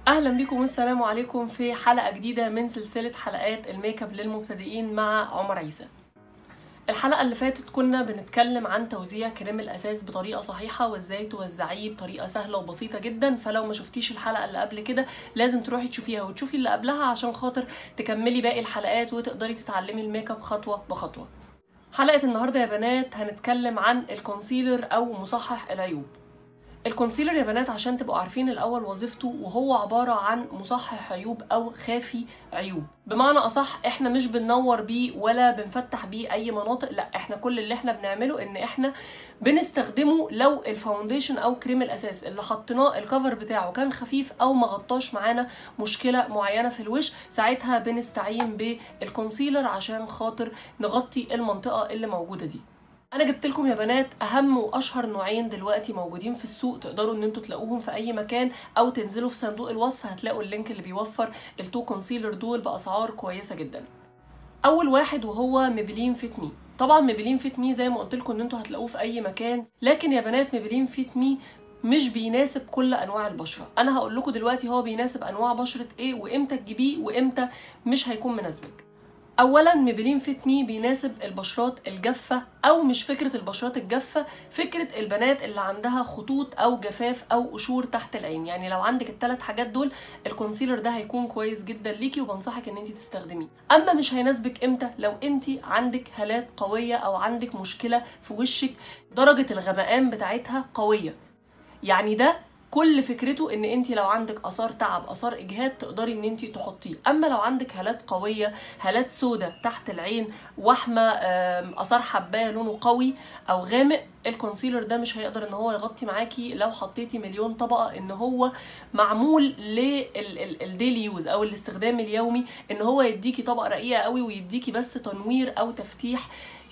اهلا بكم والسلام عليكم في حلقه جديده من سلسله حلقات الميك اب للمبتدئين مع عمر عيسى الحلقه اللي فاتت كنا بنتكلم عن توزيع كريم الاساس بطريقه صحيحه وازاي توزعيه بطريقه سهله وبسيطه جدا فلو ما شفتيش الحلقه اللي قبل كده لازم تروحي تشوفيها وتشوفي اللي قبلها عشان خاطر تكملي باقي الحلقات وتقدري تتعلمي الميك اب خطوه بخطوه حلقه النهارده يا بنات هنتكلم عن الكونسيلر او مصحح العيوب الكونسيلر يا بنات عشان تبقوا عارفين الاول وظيفته وهو عباره عن مصحح عيوب او خافي عيوب بمعنى اصح احنا مش بننور بيه ولا بنفتح بيه اي مناطق لا احنا كل اللي احنا بنعمله ان احنا بنستخدمه لو الفاونديشن او كريم الاساس اللي حطيناه الكفر بتاعه كان خفيف او ما غطاش معانا مشكله معينه في الوش ساعتها بنستعين بالكونسيلر عشان خاطر نغطي المنطقه اللي موجوده دي انا جبت لكم يا بنات اهم واشهر نوعين دلوقتي موجودين في السوق تقدروا ان انتوا تلاقوهم في اي مكان او تنزلوا في صندوق الوصف هتلاقوا اللينك اللي بيوفر التو كونسيلر دول باسعار كويسه جدا اول واحد وهو ميبلين فيت مي طبعا ميبلين فيت مي زي ما قلت لكم ان انتوا هتلاقوه في اي مكان لكن يا بنات ميبلين فيت مي مش بيناسب كل انواع البشره انا هقول لكم دلوقتي هو بيناسب انواع بشره ايه وامتى تجيبيه وامتى مش هيكون مناسبك اولا ميبلين فيت مي بيناسب البشرات الجافه او مش فكره البشرات الجافه فكره البنات اللي عندها خطوط او جفاف او قشور تحت العين يعني لو عندك الثلاث حاجات دول الكونسيلر ده هيكون كويس جدا ليكي وبنصحك ان انت تستخدميه اما مش هيناسبك امتى لو انت عندك هالات قويه او عندك مشكله في وشك درجه الغمقان بتاعتها قويه يعني ده كل فكرته ان انت لو عندك اثار تعب اثار اجهاد تقدري ان انت تحطيه اما لو عندك هالات قويه هالات سودة تحت العين وحمه اثار حبايه لونه قوي او غامق الكونسيلر ده مش هيقدر ان هو يغطي معاكي لو حطيتي مليون طبقه ان هو معمول للديلي يوز او الاستخدام اليومي ان هو يديكي طبقه رقيقه قوي ويديكي بس تنوير او تفتيح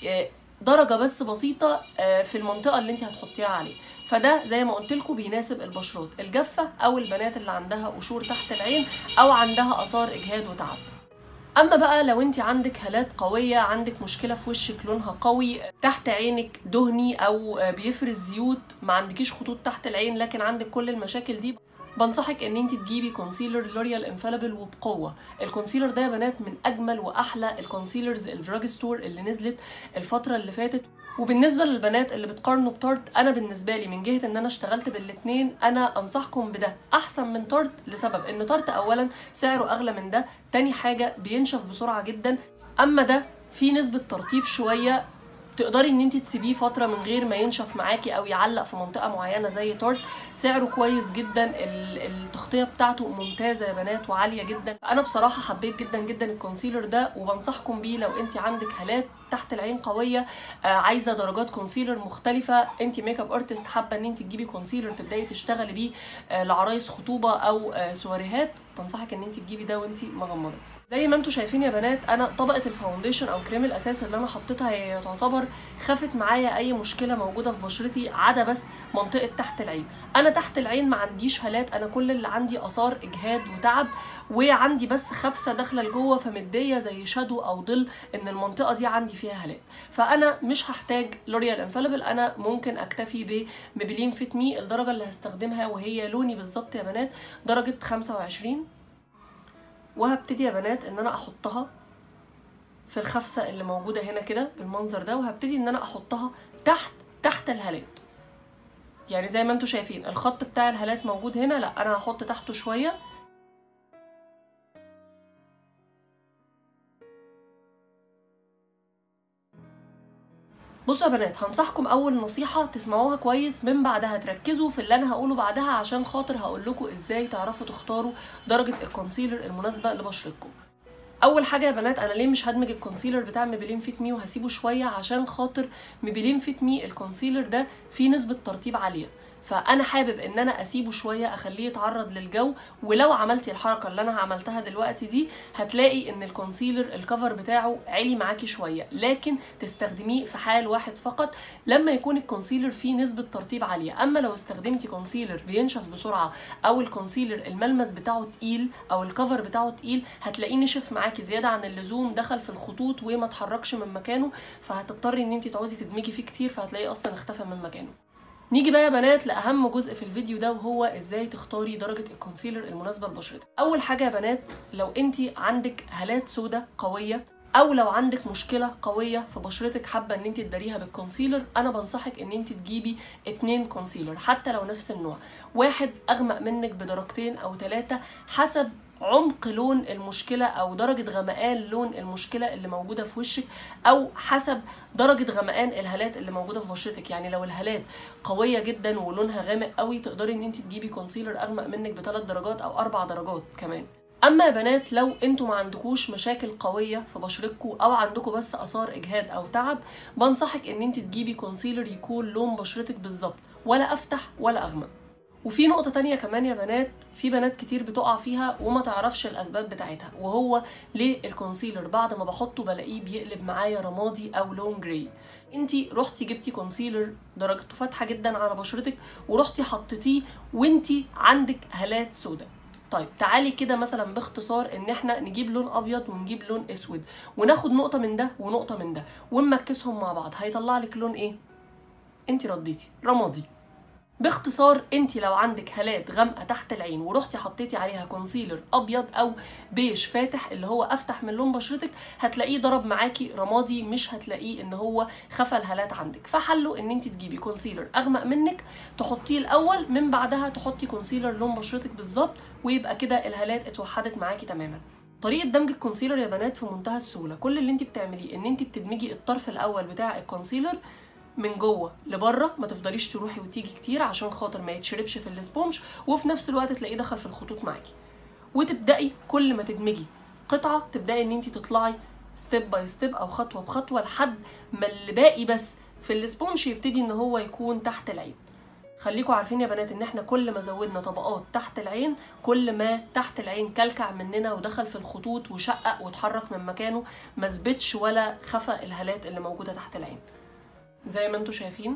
درجة بس بسيطة في المنطقة اللي انت هتحطيها عليه فده زي ما قلت لكم بيناسب البشرات الجافة او البنات اللي عندها قشور تحت العين او عندها اثار اجهاد وتعب اما بقى لو انت عندك هالات قويه عندك مشكله في وشك لونها قوي تحت عينك دهني او بيفرز زيوت ما عندكيش خطوط تحت العين لكن عندك كل المشاكل دي بنصحك ان انت تجيبي كونسيلر لوريال انفاليبل وبقوه الكونسيلر ده يا بنات من اجمل واحلى الكونسيلرز الدراج ستور اللي نزلت الفتره اللي فاتت وبالنسبه للبنات اللي بتقارنوا بتارت انا بالنسبه لي من جهه ان انا اشتغلت بالاثنين انا انصحكم بده احسن من تارت لسبب ان تارت اولا سعره اغلى من ده تاني حاجه بينشف بسرعه جدا اما ده في نسبه ترطيب شويه تقدري ان انت تسيبيه فتره من غير ما ينشف معاكي او يعلق في منطقه معينه زي تورت سعره كويس جدا التغطيه بتاعته ممتازه يا بنات وعاليه جدا انا بصراحه حبيت جدا جدا الكونسيلر ده وبنصحكم بيه لو انت عندك هالات تحت العين قويه آه عايزه درجات كونسيلر مختلفه انت ميك اب ارتست حابه ان انت تجيبي كونسيلر تبداي تشتغلي بيه آه لعرايس خطوبه او آه سواريهات بنصحك ان انت تجيبي ده وانت مغمضه زي ما انتم شايفين يا بنات انا طبقه الفاونديشن او كريم الاساس اللي انا حطيتها هي تعتبر خفت معايا اي مشكله موجوده في بشرتي عدا بس منطقه تحت العين انا تحت العين ما عنديش هالات انا كل اللي عندي اثار اجهاد وتعب وعندي بس خفسه داخله لجوه فمديه زي شادو او ظل ان المنطقه دي عندي فيها هالات فانا مش هحتاج لوريال انفاليبل انا ممكن اكتفي بميبلين فيت مي الدرجه اللي هستخدمها وهي لوني بالظبط يا بنات درجه 25 وهبتدي يا بنات ان انا احطها في الخفسه اللي موجوده هنا كده بالمنظر ده وهبتدي ان انا احطها تحت تحت الهالات يعني زي ما انتم شايفين الخط بتاع الهالات موجود هنا لا انا هحط تحته شويه بصوا يا بنات هنصحكم اول نصيحه تسمعوها كويس من بعدها تركزوا في اللي انا هقوله بعدها عشان خاطر هقول لكم ازاي تعرفوا تختاروا درجه الكونسيلر المناسبه لبشرتكم اول حاجه يا بنات انا ليه مش هدمج الكونسيلر بتاع ميبلين فيت مي وهسيبه شويه عشان خاطر ميبلين فيت مي الكونسيلر ده فيه نسبه ترطيب عاليه فانا حابب ان انا اسيبه شويه اخليه يتعرض للجو ولو عملتي الحركه اللي انا عملتها دلوقتي دي هتلاقي ان الكونسيلر الكفر بتاعه عالي معاكي شويه لكن تستخدميه في حال واحد فقط لما يكون الكونسيلر فيه نسبه ترطيب عاليه اما لو استخدمتي كونسيلر بينشف بسرعه او الكونسيلر الملمس بتاعه تقيل او الكفر بتاعه تقيل هتلاقيه نشف معاكي زياده عن اللزوم دخل في الخطوط وما اتحركش من مكانه فهتضطري ان انت تعوزي تدمجي فيه كتير فهتلاقيه اصلا اختفى من مكانه نيجي بقى يا بنات لاهم جزء في الفيديو ده وهو ازاي تختاري درجه الكونسيلر المناسبه لبشرتك اول حاجه يا بنات لو انت عندك هالات سوداء قويه او لو عندك مشكله قويه في بشرتك حابه ان انت تداريها بالكونسيلر انا بنصحك ان انت تجيبي اتنين كونسيلر حتى لو نفس النوع واحد اغمق منك بدرجتين او ثلاثه حسب عمق لون المشكلة أو درجة غمقان لون المشكلة اللي موجودة في وشك أو حسب درجة غمقان الهالات اللي موجودة في بشرتك يعني لو الهالات قوية جدا ولونها غامق قوي تقدري ان انت تجيبي كونسيلر أغمق منك بثلاث درجات أو أربع درجات كمان اما يا بنات لو انتوا ما عندكوش مشاكل قويه في بشرتكم او عندكم بس اثار اجهاد او تعب بنصحك ان انت تجيبي كونسيلر يكون لون بشرتك بالظبط ولا افتح ولا اغمق وفي نقطة تانية كمان يا بنات في بنات كتير بتقع فيها وما تعرفش الأسباب بتاعتها وهو ليه الكونسيلر بعد ما بحطه بلاقيه بيقلب معايا رمادي أو لون جراي انتي رحتي جبتي كونسيلر درجته فاتحة جدا على بشرتك ورحتي حطيتيه وانتي عندك هالات سوداء طيب تعالي كده مثلا باختصار ان احنا نجيب لون ابيض ونجيب لون اسود وناخد نقطه من ده ونقطه من ده ونمكسهم مع بعض هيطلع لك لون ايه انت رديتي رمادي باختصار انت لو عندك هالات غامقه تحت العين ورحتي حطيتي عليها كونسيلر ابيض او بيج فاتح اللي هو افتح من لون بشرتك هتلاقيه ضرب معاكي رمادي مش هتلاقيه ان هو خفى الهالات عندك فحله ان انت تجيبي كونسيلر اغمق منك تحطيه الاول من بعدها تحطي كونسيلر لون بشرتك بالظبط ويبقى كده الهالات اتوحدت معاكي تماما طريقه دمج الكونسيلر يا بنات في منتهى السهوله كل اللي انت بتعمليه ان انت بتدمجي الطرف الاول بتاع الكونسيلر من جوه لبره ما تفضليش تروحي وتيجي كتير عشان خاطر ما يتشربش في الاسبونج وفي نفس الوقت تلاقيه دخل في الخطوط معاكي وتبداي كل ما تدمجي قطعه تبداي ان انت تطلعي ستيب باي ستيب او خطوه بخطوه لحد ما اللي باقي بس في الاسبونج يبتدي ان هو يكون تحت العين خليكم عارفين يا بنات ان احنا كل ما زودنا طبقات تحت العين كل ما تحت العين كلكع مننا ودخل في الخطوط وشقق واتحرك من مكانه ما ثبتش ولا خفى الهالات اللي موجوده تحت العين زي ما انتم شايفين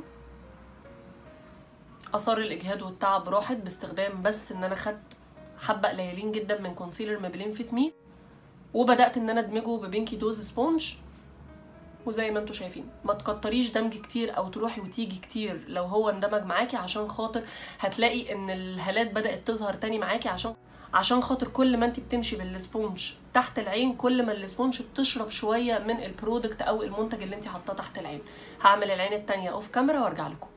اثار الاجهاد والتعب راحت باستخدام بس ان انا خدت حبه قليلين جدا من كونسيلر مابلين فيت مي وبدات ان انا ادمجه ببينكي دوز سبونج وزي ما انتم شايفين ما تكتريش دمج كتير او تروحي وتيجي كتير لو هو اندمج معاكي عشان خاطر هتلاقي ان الهالات بدات تظهر تاني معاكي عشان عشان خاطر كل ما انت بتمشي بالسبونج تحت العين كل ما السبونج بتشرب شويه من البرودكت او المنتج اللي انت حاطاه تحت العين هعمل العين التانية اوف كاميرا وارجع لكم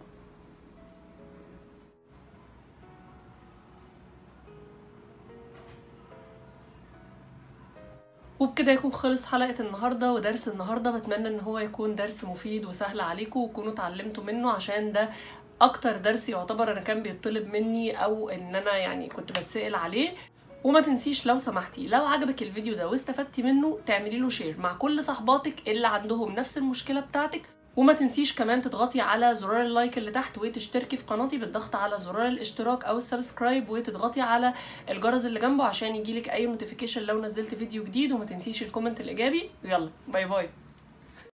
وبكده يكون خلص حلقة النهاردة ودرس النهاردة بتمنى ان هو يكون درس مفيد وسهل عليكم وتكونوا اتعلمتوا منه عشان ده اكتر درس يعتبر انا كان بيطلب مني او ان انا يعني كنت بتسأل عليه وما تنسيش لو سمحتي لو عجبك الفيديو ده واستفدتي منه تعملي له شير مع كل صحباتك اللي عندهم نفس المشكله بتاعتك وما تنسيش كمان تضغطي على زرار اللايك اللي تحت وتشتركي في قناتي بالضغط على زرار الاشتراك او السبسكرايب وتضغطي على الجرس اللي جنبه عشان يجيلك اي نوتيفيكيشن لو نزلت فيديو جديد وما تنسيش الكومنت الايجابي ويلا باي باي